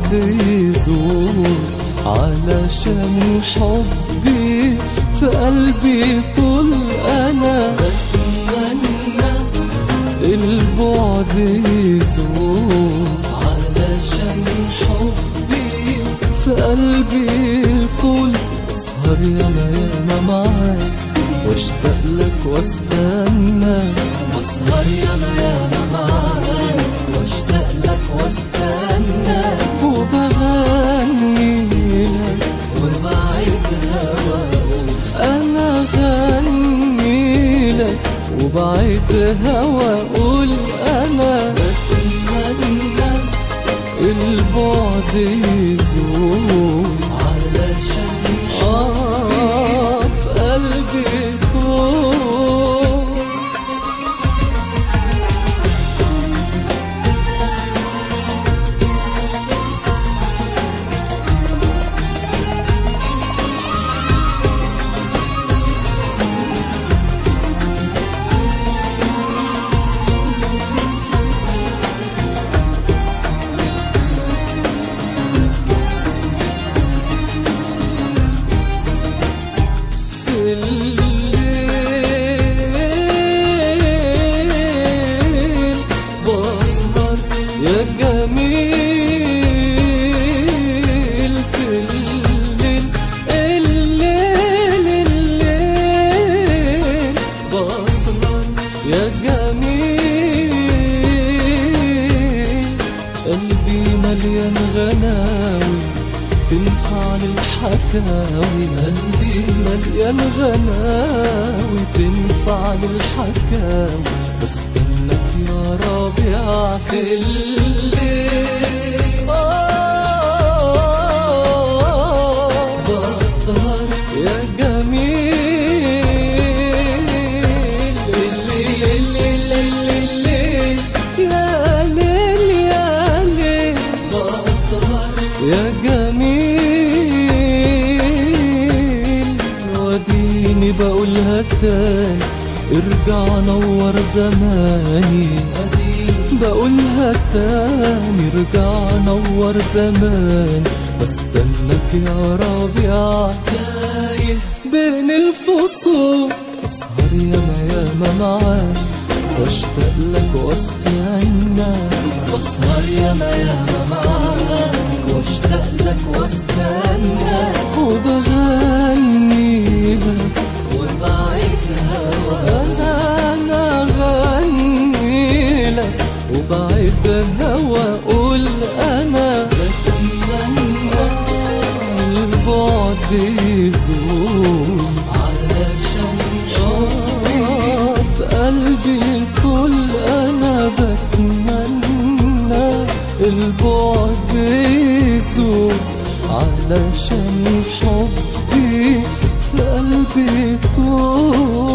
البعد يزول علشان حبي في قلبي طول انا بتمنى البعد يزول علشان حبي في قلبي طول اسهر ياما ياما معاك واشتاق لك واستنى واسهر ياما ياما معاك واشتاق لك واستنى وبغني لك وبعيد هواك انا غني لك وبعيد هوا اقول انا بتمنى البعد يزول علشان آه في قلبي طول في الليل بسهر يا جميل في الليل الليل الليل بسهر يا جميل قلبي مليان غناوي تنفع للحكاوي قلبي مليان غناوي تنفع للحكاوي بستناك يا ربيع في الليل آه بسهر يا جميل الليل الليل الليل يا ليل يا ليل بسهر يا جميل وديني بقولها تاني ارجع نور زماني بقولها تاني ارجع نور زماني بستناك يا ربيع تايه بين الفصول اسهر ياما ياما معاك واشتاق لك واستنى بسهر ياما ياما معاك واشتاق لك واستنى وبغني لك وبعيد هواك انا غني لك وبعيد هوا اقول انا بتمنى البعد يزول علشان حبي في قلبي كل انا بتمنى البعد يزول علشان حبي في قلبي طول